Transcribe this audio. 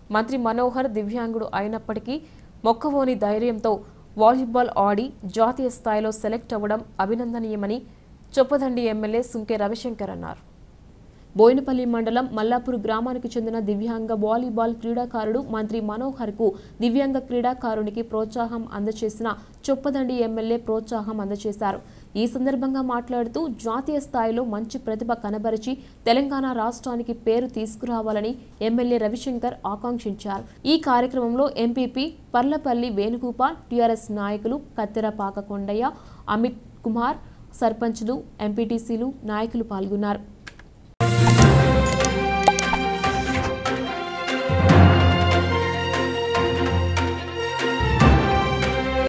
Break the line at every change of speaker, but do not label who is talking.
మంత్రి మనోహర్ దివ్యాంగుడు అయినప్పటికీ మొక్కవోని ధైర్యంతో వాలీబాల్ ఆడి జాతీయ స్థాయిలో సెలెక్ట్ అవ్వడం అభినందనీయమని చొప్పదండి ఎమ్మెల్యే సుంకె రవిశంకర్ అన్నారు బోయినపల్లి మండలం మల్లాపూర్ గ్రామానికి చెందిన దివ్యాంగ వాలీబాల్ క్రీడాకారుడు మంత్రి మనోహర్కు దివ్యాంగ క్రీడాకారునికి ప్రోత్సాహం అందజేసిన చొప్పదండి ఎమ్మెల్యే ప్రోత్సాహం అందజేశారు ఈ సందర్భంగా మాట్లాడుతూ జాతీయ స్థాయిలో మంచి ప్రతిభ కనబరిచి తెలంగాణ రాష్ట్రానికి పేరు తీసుకురావాలని ఎమ్మెల్యే రవిశంకర్ ఆకాంక్షించారు ఈ కార్యక్రమంలో ఎంపీపీ పర్లపల్లి వేణుగోపాల్ టీఆర్ఎస్ నాయకులు కత్తెరపాక కొండయ్య అమిత్ కుమార్ సర్పంచ్లు ఎంపీటీసీలు నాయకులు పాల్గొన్నారు